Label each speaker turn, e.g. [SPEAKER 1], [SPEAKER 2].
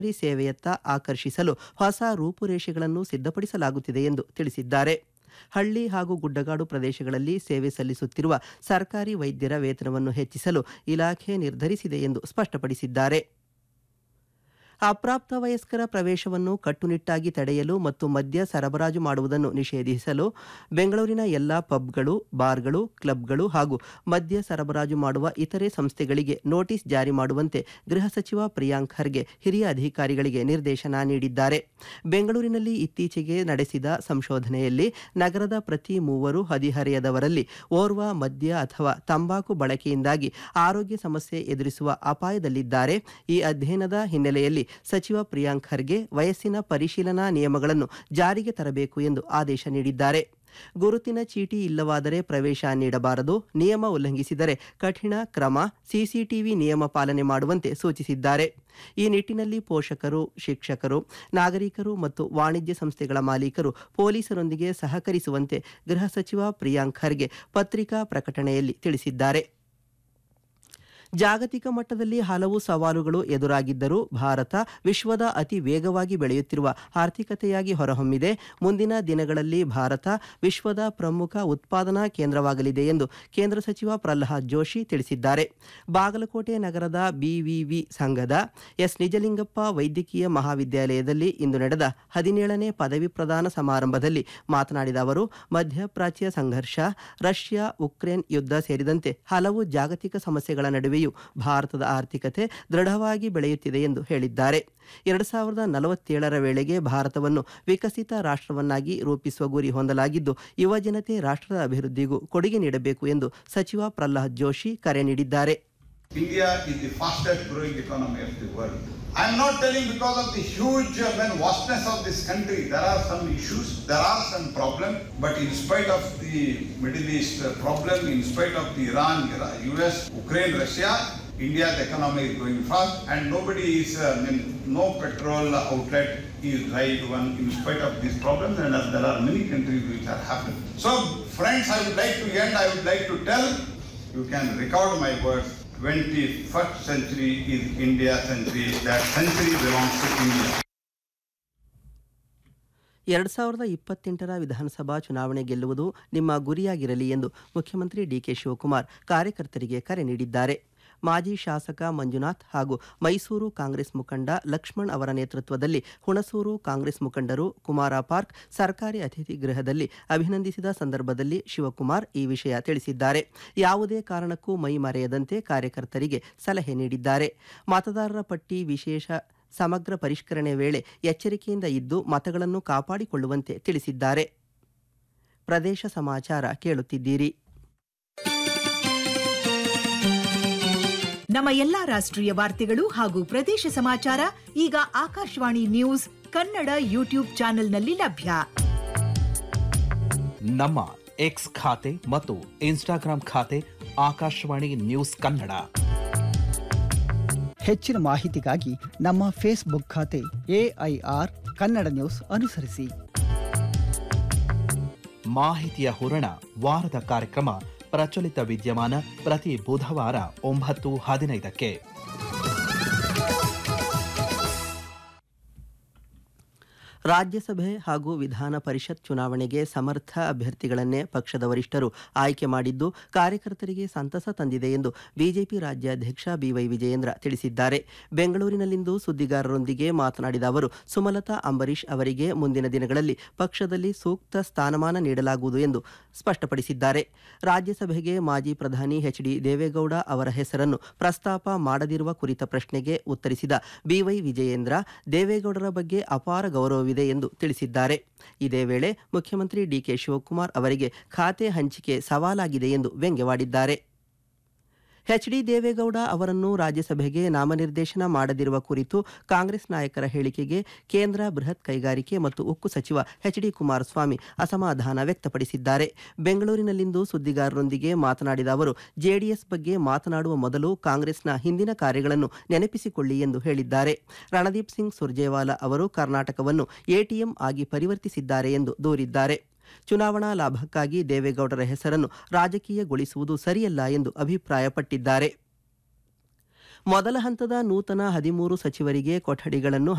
[SPEAKER 1] ಸೇವೆಯತ್ತ ಆಕರ್ಷಿಸಲು ಹೊಸ ರೂಪುರೇಷೆಗಳನ್ನು ಸಿದ್ಧಪಡಿಸಲಾಗುತ್ತಿದೆ ಎಂದು ತಿಳಿಸಿದ್ದಾರೆ ಹಳ್ಳಿ ಹಾಗೂ ಗುಡ್ಡಗಾಡು ಪ್ರದೇಶಗಳಲ್ಲಿ ಸೇವೆ ಸಲ್ಲಿಸುತ್ತಿರುವ ಸರ್ಕಾರಿ ವೈದ್ಯರ ವೇತನವನ್ನು ಹೆಚ್ಚಿಸಲು ಇಲಾಖೆ ನಿರ್ಧರಿಸಿದೆ ಎಂದು ಸ್ಪಷ್ಟಪಡಿಸಿದ್ದಾರೆ ಅಪ್ರಾಪ್ತ ವಯಸ್ಕರ ಪ್ರವೇಶವನ್ನು ಕಟ್ಟುನಿಟ್ಟಾಗಿ ತಡೆಯಲು ಮತ್ತು ಮದ್ಯ ಸರಬರಾಜು ಮಾಡುವುದನ್ನು ನಿಷೇಧಿಸಲು ಬೆಂಗಳೂರಿನ ಎಲ್ಲಾ ಪಬ್ಗಳು ಬಾರ್ಗಳು ಕ್ಲಬ್ಗಳು ಹಾಗೂ ಮದ್ಯ ಸರಬರಾಜು ಮಾಡುವ ಇತರೆ ಸಂಸ್ಥೆಗಳಿಗೆ ನೋಟಿಸ್ ಜಾರಿ ಮಾಡುವಂತೆ ಗೃಹ ಸಚಿವ ಪ್ರಿಯಾಂಕ್ ಖರ್ಗೆ ಹಿರಿಯ ಅಧಿಕಾರಿಗಳಿಗೆ ನಿರ್ದೇಶನ ನೀಡಿದ್ದಾರೆ ಬೆಂಗಳೂರಿನಲ್ಲಿ ಇತ್ತೀಚೆಗೆ ನಡೆಸಿದ ಸಂಶೋಧನೆಯಲ್ಲಿ ನಗರದ ಪ್ರತಿ ಮೂವರು ಹದಿಹರೆಯದವರಲ್ಲಿ ಓರ್ವ ಮದ್ಯ ಅಥವಾ ತಂಬಾಕು ಬಳಕೆಯಿಂದಾಗಿ ಆರೋಗ್ಯ ಸಮಸ್ಯೆ ಎದುರಿಸುವ ಅಪಾಯದಲ್ಲಿದ್ದಾರೆ ಈ ಅಧ್ಯಯನದ ಹಿನ್ನೆಲೆಯಲ್ಲಿ ಸಚಿವ ಪ್ರಿಯಾಂಕ್ ಖರ್ಗೆ ವಯಸ್ಸಿನ ಪರಿಶೀಲನಾ ನಿಯಮಗಳನ್ನು ಜಾರಿಗೆ ತರಬೇಕು ಎಂದು ಆದೇಶ ನೀಡಿದ್ದಾರೆ ಗುರುತಿನ ಚೀಟಿ ಇಲ್ಲವಾದರೆ ಪ್ರವೇಶ ನೀಡಬಾರದು ನಿಯಮ ಉಲ್ಲಂಘಿಸಿದರೆ ಕಠಿಣ ಕ್ರಮ ಸಿಸಿಟಿವಿ ನಿಯಮ ಪಾಲನೆ ಮಾಡುವಂತೆ ಸೂಚಿಸಿದ್ದಾರೆ ಈ ನಿಟ್ಟಿನಲ್ಲಿ ಪೋಷಕರು ಶಿಕ್ಷಕರು ನಾಗರಿಕರು ಮತ್ತು ವಾಣಿಜ್ಯ ಸಂಸ್ಥೆಗಳ ಮಾಲೀಕರು ಪೊಲೀಸರೊಂದಿಗೆ ಸಹಕರಿಸುವಂತೆ ಗೃಹ ಸಚಿವ ಪ್ರಿಯಾಂಕ್ ಖರ್ಗೆ ಪತ್ರಿಕಾ ಪ್ರಕಟಣೆಯಲ್ಲಿ ತಿಳಿಸಿದ್ದಾರೆ ಜಾಗತಿಕ ಮಟ್ಟದಲ್ಲಿ ಹಲವು ಸವಾಲುಗಳು ಎದುರಾಗಿದ್ದರೂ ಭಾರತ ವಿಶ್ವದ ಅತಿ ವೇಗವಾಗಿ ಬೆಳೆಯುತ್ತಿರುವ ಆರ್ಥಿಕತೆಯಾಗಿ ಹೊರಹೊಮ್ಮಿದೆ ಮುಂದಿನ ದಿನಗಳಲ್ಲಿ ಭಾರತ ವಿಶ್ವದ ಪ್ರಮುಖ ಉತ್ಪಾದನಾ ಕೇಂದ್ರವಾಗಲಿದೆ ಎಂದು ಕೇಂದ್ರ ಸಚಿವ ಪ್ರಹ್ಲಾದ್ ಜೋಶಿ ತಿಳಿಸಿದ್ದಾರೆ ಬಾಗಲಕೋಟೆ ನಗರದ ಬಿವಿವಿ ಸಂಘದ ಎಸ್ ನಿಜಲಿಂಗಪ್ಪ ವೈದ್ಯಕೀಯ ಮಹಾವಿದ್ಯಾಲಯದಲ್ಲಿ ಇಂದು ನಡೆದ ಹದಿನೇಳನೇ ಪದವಿ ಪ್ರದಾನ ಸಮಾರಂಭದಲ್ಲಿ ಮಾತನಾಡಿದ ಅವರು ಮಧ್ಯಪ್ರಾಚ್ಯ ಸಂಘರ್ಷ ರಷ್ಯಾ ಉಕ್ರೇನ್ ಯುದ್ಧ ಸೇರಿದಂತೆ ಹಲವು ಜಾಗತಿಕ ಸಮಸ್ಯೆಗಳ ನಡುವೆಯೂ ಭಾರತದ ಆರ್ಥಿಕತೆ ದೃಢವಾಗಿ ಬೆಳೆಯುತ್ತಿದೆ ಎಂದು ಹೇಳಿದ್ದಾರೆ ಎರಡು ಸಾವಿರದ ನಲವತ್ತೇಳರ ವೇಳೆಗೆ ಭಾರತವನ್ನು ವಿಕಸಿತ ರಾಷ್ಟ್ರವನ್ನಾಗಿ ರೂಪಿಸುವ ಗುರಿ ಹೊಂದಲಾಗಿದ್ದು ಯುವ ಜನತೆ ರಾಷ್ಟ್ರದ ಅಭಿವೃದ್ಧಿಗೂ ಕೊಡುಗೆ ನೀಡಬೇಕು ಎಂದು ಸಚಿವ ಪ್ರಹ್ಲಾದ್ ಜೋಶಿ ಕರೆ ನೀಡಿದ್ದಾರೆ
[SPEAKER 2] India is the fastest growing economy of the world. I am not telling because of the huge uh, man, vastness of this country. There are some issues, there are some problems, but in spite of the Middle East uh, problem, in spite of the Iran, Ira- US, Ukraine, Russia, India's economy is going fast, and nobody is, uh, I mean, no petrol outlet is right one in spite of these problems, and uh, there are many countries which are happening. So, friends, I would like to end. I would like to tell you can record my words. 21st century is India century. That century belongs to India.
[SPEAKER 1] ಎರಡು ಸಾವಿರದ ಇಪ್ಪತ್ತೆಂಟರ ವಿಧಾನಸಭಾ ಚುನಾವಣೆ ಗೆಲ್ಲುವುದು ನಿಮ್ಮ ಗುರಿಯಾಗಿರಲಿ ಎಂದು ಮುಖ್ಯಮಂತ್ರಿ DK Shivakumar ಕಾರ್ಯಕರ್ತರಿಗೆ ಕರೆ ನೀಡಿದ್ದಾರೆ ಮಾಜಿ ಶಾಸಕ ಮಂಜುನಾಥ್ ಹಾಗೂ ಮೈಸೂರು ಕಾಂಗ್ರೆಸ್ ಮುಖಂಡ ಲಕ್ಷ್ಮಣ್ ಅವರ ನೇತೃತ್ವದಲ್ಲಿ ಹುಣಸೂರು ಕಾಂಗ್ರೆಸ್ ಮುಖಂಡರು ಕುಮಾರ ಪಾರ್ಕ್ ಸರ್ಕಾರಿ ಅತಿಥಿ ಗೃಹದಲ್ಲಿ ಅಭಿನಂದಿಸಿದ ಸಂದರ್ಭದಲ್ಲಿ ಶಿವಕುಮಾರ್ ಈ ವಿಷಯ ತಿಳಿಸಿದ್ದಾರೆ ಯಾವುದೇ ಕಾರಣಕ್ಕೂ ಮೈ ಮರೆಯದಂತೆ ಕಾರ್ಯಕರ್ತರಿಗೆ ಸಲಹೆ ನೀಡಿದ್ದಾರೆ ಮತದಾರರ ಪಟ್ಟಿ ವಿಶೇಷ ಸಮಗ್ರ ಪರಿಷ್ಕರಣೆ ವೇಳೆ ಎಚ್ಚರಿಕೆಯಿಂದ ಇದ್ದು ಮತಗಳನ್ನು ಕಾಪಾಡಿಕೊಳ್ಳುವಂತೆ ತಿಳಿಸಿದ್ದಾರೆ ಪ್ರದೇಶ ಸಮಾಚಾರ ಕೇಳುತ್ತಿದ್ದೀರಿ
[SPEAKER 3] ನಮ್ಮ ಎಲ್ಲಾ ರಾಷ್ಟ್ರೀಯ ವಾರ್ತೆಗಳು ಹಾಗೂ ಪ್ರದೇಶ ಸಮಾಚಾರ ಈಗ ಆಕಾಶವಾಣಿ ನ್ಯೂಸ್ ಕನ್ನಡ ಯೂಟ್ಯೂಬ್ ಚಾನೆಲ್ನಲ್ಲಿ ಲಭ್ಯ
[SPEAKER 4] ನಮ್ಮ ಎಕ್ಸ್ ಖಾತೆ ಮತ್ತು ಇನ್ಸ್ಟಾಗ್ರಾಂ ಖಾತೆ ಆಕಾಶವಾಣಿ ನ್ಯೂಸ್ ಕನ್ನಡ
[SPEAKER 5] ಹೆಚ್ಚಿನ ಮಾಹಿತಿಗಾಗಿ ನಮ್ಮ ಫೇಸ್ಬುಕ್ ಖಾತೆ ಎಐಆರ್ ಕನ್ನಡ ನ್ಯೂಸ್ ಅನುಸರಿಸಿ
[SPEAKER 4] ಮಾಹಿತಿಯ ಹೂರಣ ವಾರದ ಕಾರ್ಯಕ್ರಮ ಪ್ರಚಲಿತ ವಿದ್ಯಮಾನ ಪ್ರತಿ ಬುಧವಾರ ಒಂಬತ್ತು ಹದಿನೈದಕ್ಕೆ
[SPEAKER 1] ರಾಜ್ಯಸಭೆ ಹಾಗೂ ವಿಧಾನ ಪರಿಷತ್ ಚುನಾವಣೆಗೆ ಸಮರ್ಥ ಅಭ್ಯರ್ಥಿಗಳನ್ನೇ ಪಕ್ಷದ ವರಿಷ್ಠರು ಆಯ್ಕೆ ಮಾಡಿದ್ದು ಕಾರ್ಯಕರ್ತರಿಗೆ ಸಂತಸ ತಂದಿದೆ ಎಂದು ಬಿಜೆಪಿ ರಾಜ್ಯಾಧ್ಯಕ್ಷ ಬಿವೈ ವಿಜಯೇಂದ್ರ ತಿಳಿಸಿದ್ದಾರೆ ಬೆಂಗಳೂರಿನಲ್ಲಿಂದು ಸುದ್ದಿಗಾರರೊಂದಿಗೆ ಮಾತನಾಡಿದ ಅವರು ಸುಮಲತಾ ಅಂಬರೀಶ್ ಅವರಿಗೆ ಮುಂದಿನ ದಿನಗಳಲ್ಲಿ ಪಕ್ಷದಲ್ಲಿ ಸೂಕ್ತ ಸ್ಥಾನಮಾನ ನೀಡಲಾಗುವುದು ಎಂದು ಸ್ಪಷ್ಟಪಡಿಸಿದ್ದಾರೆ ರಾಜ್ಯಸಭೆಗೆ ಮಾಜಿ ಪ್ರಧಾನಿ ಎಚ್ ಡಿ ದೇವೇಗೌಡ ಅವರ ಹೆಸರನ್ನು ಪ್ರಸ್ತಾಪ ಮಾಡದಿರುವ ಕುರಿತ ಪ್ರಶ್ನೆಗೆ ಉತ್ತರಿಸಿದ ಬಿವೈ ವಿಜಯೇಂದ್ರ ದೇವೇಗೌಡರ ಬಗ್ಗೆ ಅಪಾರ ಗೌರವವಿದೆ ಎಂದು ತಿಳಿಸಿದ್ದಾರೆ ಇದೇ ವೇಳೆ ಮುಖ್ಯಮಂತ್ರಿ ಡಿಕೆ ಶಿವಕುಮಾರ್ ಅವರಿಗೆ ಖಾತೆ ಹಂಚಿಕೆ ಸವಾಲಾಗಿದೆ ಎಂದು ವ್ಯಂಗ್ಯವಾಡಿದ್ದಾರೆ ಎಚ್ ಡಿ ದೇವೇಗೌಡ ಅವರನ್ನು ರಾಜ್ಯಸಭೆಗೆ ನಾಮನಿರ್ದೇಶನ ಮಾಡದಿರುವ ಕುರಿತು ಕಾಂಗ್ರೆಸ್ ನಾಯಕರ ಹೇಳಿಕೆಗೆ ಕೇಂದ್ರ ಬೃಹತ್ ಕೈಗಾರಿಕೆ ಮತ್ತು ಉಕ್ಕು ಸಚಿವ ಎಚ್ ಡಿ ಕುಮಾರಸ್ವಾಮಿ ಅಸಮಾಧಾನ ವ್ಯಕ್ತಪಡಿಸಿದ್ದಾರೆ ಬೆಂಗಳೂರಿನಲ್ಲಿಂದು ಸುದ್ದಿಗಾರರೊಂದಿಗೆ ಮಾತನಾಡಿದ ಅವರು ಜೆಡಿಎಸ್ ಬಗ್ಗೆ ಮಾತನಾಡುವ ಮೊದಲು ಕಾಂಗ್ರೆಸ್ನ ಹಿಂದಿನ ಕಾರ್ಯಗಳನ್ನು ನೆನಪಿಸಿಕೊಳ್ಳಿ ಎಂದು ಹೇಳಿದ್ದಾರೆ ರಣದೀಪ್ ಸಿಂಗ್ ಸುರ್ಜೇವಾಲಾ ಅವರು ಕರ್ನಾಟಕವನ್ನು ಎಟಿಎಂ ಆಗಿ ಪರಿವರ್ತಿಸಿದ್ದಾರೆ ಎಂದು ದೂರಿದ್ದಾರೆ ಚುನಾವಣಾ ಲಾಭಕ್ಕಾಗಿ ದೇವೇಗೌಡರ ಹೆಸರನ್ನು ರಾಜಕೀಯಗೊಳಿಸುವುದು ಸರಿಯಲ್ಲ ಎಂದು ಅಭಿಪ್ರಾಯಪಟ್ಟಿದ್ದಾರೆ ಮೊದಲ ಹಂತದ ನೂತನ ಹದಿಮೂರು ಸಚಿವರಿಗೆ ಕೊಠಡಿಗಳನ್ನು